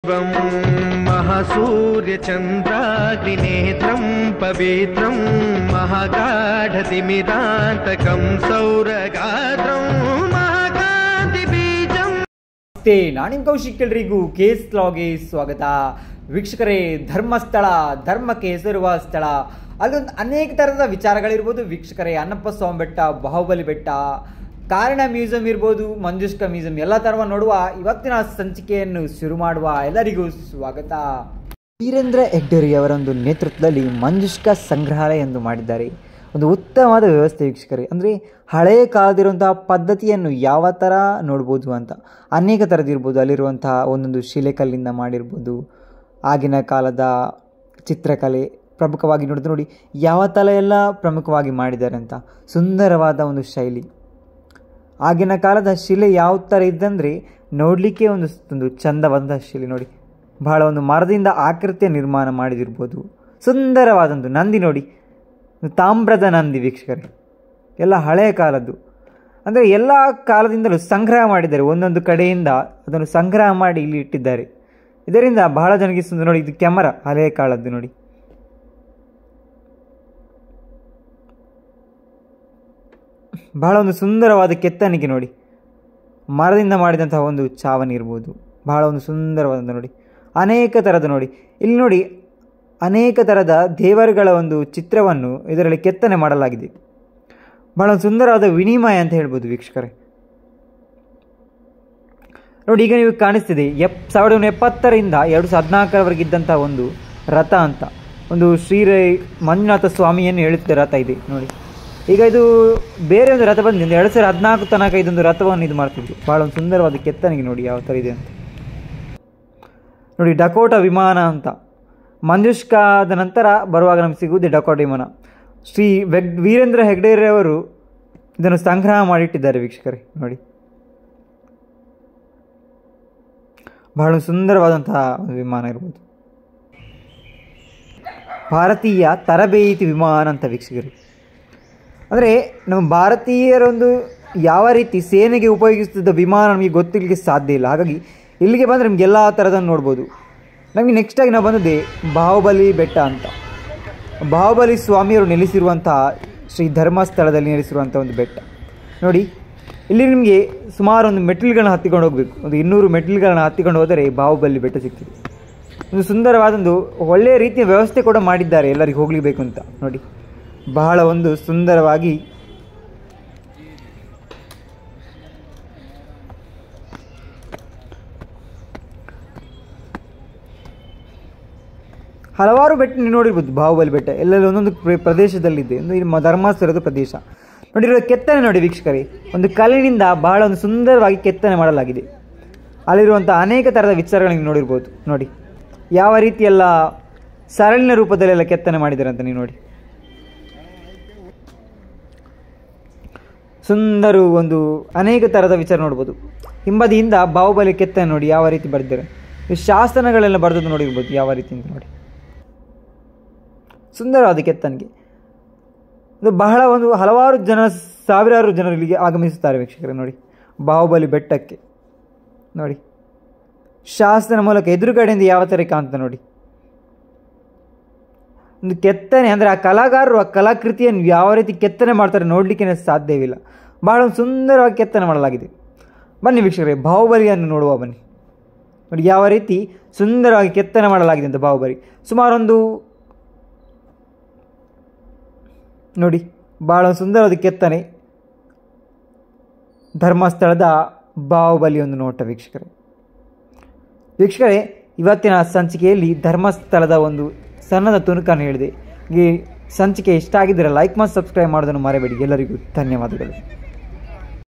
त्वं महासूर्यचन्द्राग्निनेत्रं पवित्रं महागाढतिमिरान्तकं सौरगात्रं महाकान्तिबीजम् ನಮಸ್ತೆ ನಾನು ನಿಮ್ಮ ಕೌಶಿಕ್ ಎಲ್ರಿಗೂ ಕೇಸ್ ಲಾಗೆ ಸ್ವಾಗತ ವೀಕ್ಷಕರೇ ಧರ್ಮಸ್ಥಳ ಧರ್ಮಕ್ಕೆ ಹೆಸರುವ ಸ್ಥಳ ಅಲ್ಲೊಂದು ಅನೇಕ ಥರದ ವಿಚಾರಗಳಿರ್ಬೋದು ವೀಕ್ಷಕರೇ ಅನ್ನಪ್ಪ ಸ್ವಾಮಿ ಬೆಟ್ಟ ಬಾಹುಬಲಿ ಬೆಟ್ಟ ಕಾರಣ ಮ್ಯೂಸಿಯಂ ಇರ್ಬೋದು ಮಂಜುಷ್ಕ ಮ್ಯೂಸಿಯಂ ಎಲ್ಲ ಥರವ ನೋಡುವ ಇವತ್ತಿನ ಸಂಚಿಕೆಯನ್ನು ಶುರು ಮಾಡುವ ಎಲ್ಲರಿಗೂ ಸ್ವಾಗತ ವೀರೇಂದ್ರ ಹೆಗ್ಡೇರಿ ಅವರೊಂದು ನೇತೃತ್ವದಲ್ಲಿ ಮಂಜುಷ್ಕ ಸಂಗ್ರಹಾಲಯ ಎಂದು ಮಾಡಿದ್ದಾರೆ ಒಂದು ಉತ್ತಮವಾದ ವ್ಯವಸ್ಥೆ ವೀಕ್ಷಕರೇ ಅಂದರೆ ಹಳೆಯ ಕಾಲದಿರುವಂತಹ ಪದ್ಧತಿಯನ್ನು ಯಾವ ಥರ ನೋಡ್ಬೋದು ಅಂತ ಅನೇಕ ಥರದಿರ್ಬೋದು ಅಲ್ಲಿರುವಂತಹ ಒಂದೊಂದು ಶಿಲೆಕಲ್ಲಿಂದ ಮಾಡಿರ್ಬೋದು ಆಗಿನ ಕಾಲದ ಚಿತ್ರಕಲೆ ಪ್ರಮುಖವಾಗಿ ನೋಡಿದ್ರೆ ನೋಡಿ ಯಾವ ಥರ ಎಲ್ಲ ಪ್ರಮುಖವಾಗಿ ಮಾಡಿದ್ದಾರೆ ಅಂತ ಸುಂದರವಾದ ಒಂದು ಶೈಲಿ ಆಗಿನ ಕಾಲದ ಶಿಲೆ ಯಾವ ಥರ ಇದ್ದಂದರೆ ನೋಡಲಿಕ್ಕೆ ಒಂದು ಒಂದು ಚಂದವಾದ ಶಿಲೆ ನೋಡಿ ಬಹಳ ಒಂದು ಮರದಿಂದ ಆಕೃತಿಯ ನಿರ್ಮಾಣ ಮಾಡಿದಿರ್ಬೋದು ಸುಂದರವಾದೊಂದು ನಂದಿ ನೋಡಿ ಒಂದು ತಾಮ್ರದ ನಂದಿ ವೀಕ್ಷಕರೇ ಎಲ್ಲ ಹಳೆಯ ಕಾಲದ್ದು ಅಂದರೆ ಎಲ್ಲ ಕಾಲದಿಂದಲೂ ಸಂಗ್ರಹ ಮಾಡಿದ್ದಾರೆ ಒಂದೊಂದು ಕಡೆಯಿಂದ ಅದನ್ನು ಸಂಗ್ರಹ ಮಾಡಿ ಇಲ್ಲಿ ಇಟ್ಟಿದ್ದಾರೆ ಇದರಿಂದ ಬಹಳ ಜನಕ್ಕೆ ಸುಂದರ ನೋಡಿ ಇದು ಕ್ಯಾಮರಾ ಹಳೆಯ ಕಾಲದ್ದು ನೋಡಿ ಬಹಳ ಒಂದು ಸುಂದರವಾದ ಕೆತ್ತನಿಗೆ ನೋಡಿ ಮರದಿಂದ ಮಾಡಿದಂತಹ ಒಂದು ಚಾವಣಿ ಇರ್ಬೋದು ಬಹಳ ಒಂದು ಸುಂದರವಾದ ನೋಡಿ ಅನೇಕ ಥರದ ನೋಡಿ ಇಲ್ಲಿ ನೋಡಿ ಅನೇಕ ಥರದ ದೇವರುಗಳ ಒಂದು ಚಿತ್ರವನ್ನು ಇದರಲ್ಲಿ ಕೆತ್ತನೆ ಮಾಡಲಾಗಿದೆ ಬಹಳ ಒಂದು ಸುಂದರವಾದ ವಿನಿಮಯ ಅಂತ ಹೇಳ್ಬೋದು ವೀಕ್ಷಕರೇ ನೋಡಿ ಈಗ ನೀವು ಕಾಣಿಸ್ತಿದೆ ಎಪ್ ಸಾವಿರದ ಒಂಬೈನೂರ ಎಪ್ಪತ್ತರಿಂದ ಎರಡು ಸಾವಿರದ ಹದಿನಾಲ್ಕರವರೆಗೆ ಇದ್ದಂಥ ಒಂದು ರಥ ಅಂತ ಒಂದು ಶ್ರೀರೈ ಮಂಜುನಾಥ ಸ್ವಾಮಿಯನ್ನು ಹೇಳುತ್ತೆ ರಥ ಇದೆ ನೋಡಿ ಈಗ ಇದು ಬೇರೆ ಒಂದು ರಥ ಬಂದಿದೆ ಎರಡು ಸಾವಿರದ ಹದಿನಾಲ್ಕು ತನಕ ಇದೊಂದು ರಥವನ್ನು ಇದು ಮಾಡ್ತಿದ್ರು ಭಾಳ ಒಂದು ಸುಂದರವಾದ ಕೆತ್ತನೆಗೆ ನೋಡಿ ಯಾವ ಥರ ಇದೆ ಅಂತ ನೋಡಿ ಡಕೋಟ ವಿಮಾನ ಅಂತ ಮಂಜುಷ್ಕಾದ ನಂತರ ಬರುವಾಗ ನಮಗೆ ಸಿಗುವುದೇ ಡಕೋಟ ವಿಮಾನ ಶ್ರೀ ವೆಗ್ ವೀರೇಂದ್ರ ಹೆಗ್ಡೇರಿ ಅವರು ಇದನ್ನು ಸಂಗ್ರಹ ಮಾಡಿಟ್ಟಿದ್ದಾರೆ ವೀಕ್ಷಕರೇ ನೋಡಿ ಬಹಳ ಸುಂದರವಾದಂತಹ ಒಂದು ವಿಮಾನ ಇರ್ಬೋದು ಭಾರತೀಯ ತರಬೇತಿ ವಿಮಾನ ಅಂತ ವೀಕ್ಷಕರು ಅಂದರೆ ನಮ್ಮ ಭಾರತೀಯರೊಂದು ಯಾವ ರೀತಿ ಸೇನೆಗೆ ಉಪಯೋಗಿಸ್ತಿದ್ದ ವಿಮಾನ ನಮಗೆ ಗೊತ್ತಿರಲಿಕ್ಕೆ ಸಾಧ್ಯ ಇಲ್ಲ ಹಾಗಾಗಿ ಇಲ್ಲಿಗೆ ಬಂದರೆ ನಮ್ಗೆ ಎಲ್ಲ ಥರದನ್ನು ನೋಡ್ಬೋದು ನಮಗೆ ನೆಕ್ಸ್ಟಾಗಿ ನಾವು ಬಂದದ್ದೇ ಬಾಹುಬಲಿ ಬೆಟ್ಟ ಅಂತ ಬಾಹುಬಲಿ ಸ್ವಾಮಿಯವರು ನೆಲೆಸಿರುವಂತಹ ಶ್ರೀ ಧರ್ಮಸ್ಥಳದಲ್ಲಿ ನೆಲೆಸಿರುವಂಥ ಒಂದು ಬೆಟ್ಟ ನೋಡಿ ಇಲ್ಲಿ ನಿಮಗೆ ಸುಮಾರು ಒಂದು ಮೆಟ್ಟಿಲುಗಳನ್ನ ಹತ್ತಿಕೊಂಡು ಹೋಗಬೇಕು ಒಂದು ಇನ್ನೂರು ಮೆಟ್ಟಿಲುಗಳನ್ನ ಹತ್ತಿಕೊಂಡು ಹೋದರೆ ಬಾಹುಬಲಿ ಬೆಟ್ಟ ಸಿಗ್ತದೆ ಒಂದು ಸುಂದರವಾದೊಂದು ಒಳ್ಳೆಯ ರೀತಿಯ ವ್ಯವಸ್ಥೆ ಕೂಡ ಮಾಡಿದ್ದಾರೆ ಎಲ್ಲರಿಗೆ ಹೋಗಲಿಬೇಕು ಅಂತ ನೋಡಿ ಬಹಳ ಒಂದು ಸುಂದರವಾಗಿ ಹಲವಾರು ಬೆಟ್ಟ ನೀವು ನೋಡಿರ್ಬೋದು ಬಾಹುಬಲಿ ಬೆಟ್ಟ ಎಲ್ಲೆಲ್ಲ ಒಂದೊಂದು ಪ್ರ- ಪ್ರದೇಶದಲ್ಲಿದೆ ಒಂದು ಇದು ಮ- ಧರ್ಮಸ್ಥಳದ ಪ್ರದೇಶ ನೋಡಿರೋ ಕೆತ್ತನೆ ನೋಡಿ ವೀಕ್ಷಕರೇ ಒಂದು ಕಲ್ಲಿನಿಂದ ಬಹಳ ಒಂದು ಸುಂದರವಾಗಿ ಕೆತ್ತನೆ ಮಾಡಲಾಗಿದೆ ಅಲ್ಲಿರುವಂಥ ಅನೇಕ ಥರದ ವಿಚಾರಗಳನ್ನು ನೋಡಿರ್ಬೋದು ನೋಡಿ ಯಾವ ರೀತಿಯೆಲ್ಲ ಸರಳಿನ ರೂಪದಲ್ಲೆಲ್ಲ ಕೆತ್ತನೆ ಮಾಡಿದ್ದಾರೆ ಅಂತ ನೀವು ನೋಡಿ ಸುಂದರ ಒಂದು ಅನೇಕ ಥರದ ವಿಚಾರ ನೋಡ್ಬೋದು ಹಿಂಬದಿಯಿಂದ ಬಾಹುಬಲಿ ಕೆತ್ತನೆ ನೋಡಿ ಯಾವ ರೀತಿ ಬರೆದಿದ್ದಾರೆ ಈ ಶಾಸನಗಳೆಲ್ಲ ಬರೆದದ್ದು ನೋಡಿರ್ಬೋದು ಯಾವ ರೀತಿ ಅಂತ ನೋಡಿ ಸುಂದರವಾದ ಕೆತ್ತನೆಗೆ ಇದು ಬಹಳ ಒಂದು ಹಲವಾರು ಜನ ಸಾವಿರಾರು ಜನರು ಇಲ್ಲಿಗೆ ಆಗಮಿಸುತ್ತಾರೆ ವೀಕ್ಷಕರೇ ನೋಡಿ ಬಾಹುಬಲಿ ಬೆಟ್ಟಕ್ಕೆ ನೋಡಿ ಶಾಸನ ಮೂಲಕ ಎದುರುಗಡೆಯಿಂದ ಯಾವ ಥರ ಕಾಣ್ತಾ ನೋಡಿ ಒಂದು ಕೆತ್ತನೆ ಅಂದರೆ ಆ ಕಲಾಕಾರರು ಆ ಕಲಾಕೃತಿಯನ್ನು ಯಾವ ರೀತಿ ಕೆತ್ತನೆ ಮಾಡ್ತಾರೆ ನೋಡಲಿಕ್ಕೆ ಸಾಧ್ಯವಿಲ್ಲ ಬಹಳ ಒಂದು ಸುಂದರವಾಗಿ ಕೆತ್ತನೆ ಮಾಡಲಾಗಿದೆ ಬನ್ನಿ ವೀಕ್ಷಕರೇ ಬಾಹುಬಲಿಯನ್ನು ನೋಡುವ ಬನ್ನಿ ನೋಡಿ ಯಾವ ರೀತಿ ಸುಂದರವಾಗಿ ಕೆತ್ತನೆ ಮಾಡಲಾಗಿದೆ ಅಂತ ಬಾಹುಬಲಿ ಸುಮಾರೊಂದು ನೋಡಿ ಬಹಳ ಒಂದು ಸುಂದರವಾದ ಕೆತ್ತನೆ ಧರ್ಮಸ್ಥಳದ ಬಾಹುಬಲಿ ಒಂದು ನೋಟ ವೀಕ್ಷಕರೇ ವೀಕ್ಷಕರೇ ಇವತ್ತಿನ ಸಂಚಿಕೆಯಲ್ಲಿ ಧರ್ಮಸ್ಥಳದ ಒಂದು ಸಣ್ಣದ ತುಣುಕನ್ನು ಹೇಳಿದೆ ಈ ಸಂಚಿಕೆ ಇಷ್ಟ ಆಗಿದ್ದರೆ ಲೈಕ್ ಮತ್ತು ಸಬ್ಸ್ಕ್ರೈಬ್ ಮಾಡೋದನ್ನು ಮರೆಯಬೇಡಿ ಎಲ್ಲರಿಗೂ ಧನ್ಯವಾದಗಳು